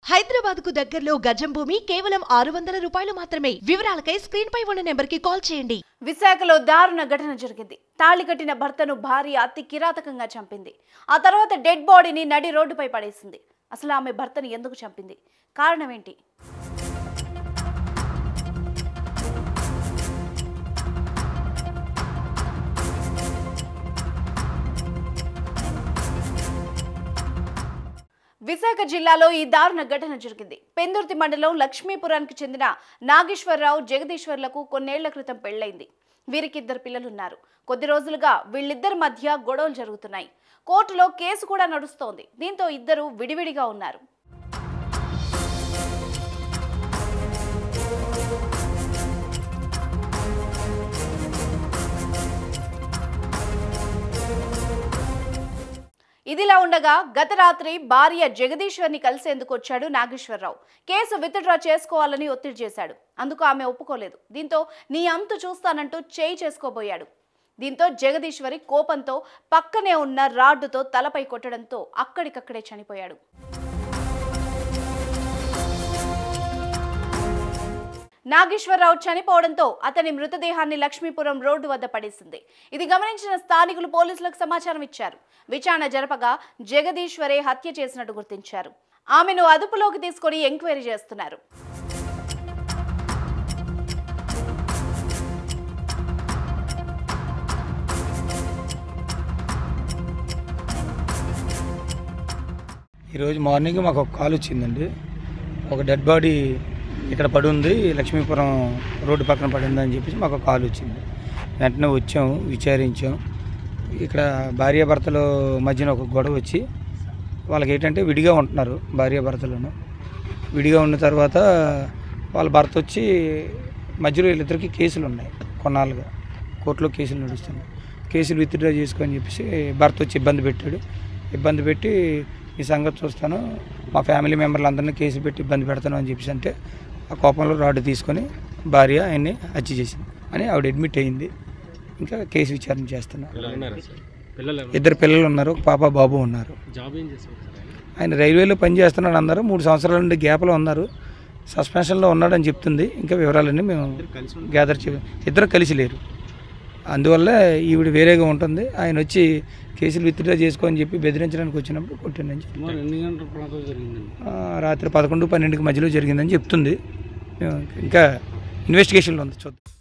హైదరాబాద్ కు దగ్గరలో గజం భూమి కేవలం ఆరు వందల రూపాయలు మాత్రమే వివరాలకై స్క్రీన్ పై ఉన్న నెంబర్ కి కాల్ చేయండి విశాఖలో దారుణ ఘటన జరిగింది తాళి కట్టిన భర్తను భార్య అతి కిరాతకంగా చంపింది ఆ తర్వాత డెడ్ బాడీని నడి రోడ్డుపై పడేసింది అసలు ఆమె భర్తను ఎందుకు చంపింది కారణం ఏంటి విశాఖ జిల్లాలో ఈ దారుణ ఘటన జరిగింది పెందుర్తి మండలం లక్ష్మీపురానికి చెందిన నాగేశ్వరరావు జగదీశ్వర్లకు కొన్నేళ్ల క్రితం పెళ్లైంది వీరికి ఇద్దరు పిల్లలున్నారు కొద్ది రోజులుగా వీళ్ళిద్దరి మధ్య గొడవలు జరుగుతున్నాయి కోర్టులో కేసు కూడా నడుస్తోంది దీంతో ఇద్దరు విడివిడిగా ఉన్నారు ఇదిలా ఉండగా గత రాత్రి భార్య జగదీశ్వర్ని కలిసేందుకు వచ్చాడు నాగేశ్వరరావు కేసు విత్డ్రా చేసుకోవాలని ఒత్తిడి చేశాడు అందుకు ఆమె ఒప్పుకోలేదు దీంతో నీ అంతు చూస్తానంటూ చేయి చేసుకోబోయాడు దీంతో జగదీశ్వరి కోపంతో పక్కనే ఉన్న రాడ్డుతో తలపై కొట్టడంతో అక్కడికక్కడే చనిపోయాడు నాగేశ్వరరావు చనిపోవడంతో అతని మృతదేహాన్ని లక్ష్మీపురం రోడ్డు వద్ద పడేసింది ఇది గమనించిన స్థానికులు పోలీసులకు సమాచారం ఇచ్చారు విచారణ జరపగా జగదీశ్వరే హత్య చేసినట్టు గుర్తించారు ఆమెను అదుపులోకి తీసుకొని ఎంక్వైరీ చేస్తున్నారు ఈరోజు మార్నింగ్ మాకు ఒక కాల్ వచ్చిందండి ఒక డెడ్ బాడీ ఇక్కడ పడి ఉంది లక్ష్మీపురం రోడ్డు పక్కన పడి ఉందని చెప్పేసి మాకు ఒక కాల్ వచ్చింది వెంటనే వచ్చాము విచారించాం ఇక్కడ భార్యాభర్తల మధ్యన ఒక గొడవ వచ్చి వాళ్ళకి ఏంటంటే విడిగా ఉంటున్నారు భార్యాభర్తలను విడిగా ఉన్న తర్వాత వాళ్ళ భర్త వచ్చి మధ్యలో వీళ్ళిద్దరికి కేసులు ఉన్నాయి కొన్నాళ్ళుగా కోర్టులో కేసులు నడుస్తున్నాయి కేసులు విత్డ్రా చేసుకొని చెప్పేసి భర్త వచ్చి ఇబ్బంది పెట్టాడు ఇబ్బంది పెట్టి ఈ సంగతి చూస్తాను మా ఫ్యామిలీ మెంబర్లు అందరినీ కేసు పెట్టి ఇబ్బంది పెడతాను అని చెప్పేసి అంటే ఆ కోపంలో రాడ్ తీసుకొని భార్య ఆయన్ని హత్య చేసింది అని ఆవిడ అడ్మిట్ అయింది ఇంకా కేసు విచారణ చేస్తున్నారు పిల్లలు ఉన్నారా సార్ పిల్లలు ఎవరు? ఇద్దరు పిల్లలు ఉన్నారు ఒక పాప బాబు ఉన్నారు జాబ్ ఏం చేస్తారు సార్ ఆయన? ఆయన రైల్వేలో పనిచేస్తున్నాడు అన్నారు మూడు సంవత్సరాల నుండి గ్యాప్లో ఉన్నారు సస్పెన్షన్లో ఉన్నాడని చెప్తుంది ఇంకా వివరాలన్నీ మేము గ్యాదర్ చే ఇద్దరు కలిసి లేరు అందువల్ల ఈవిడ వేరేగా ఉంటుంది ఆయన వచ్చి కేసులు విత్డ్రా చేసుకోని చెప్పి బెదిరించడానికి వచ్చినప్పుడు కొట్టిందని చెప్పి సుమారు ఎన్ని గంటల ప్రాంతం జరిగిందండి ఆ, రాత్రి పదకొండు పన్నెండుకి మధ్యలో జరిగిందని చెప్తుంది మేము ఇంకా ఇన్వెస్టిగేషన్లో ఉంది చూద్దాం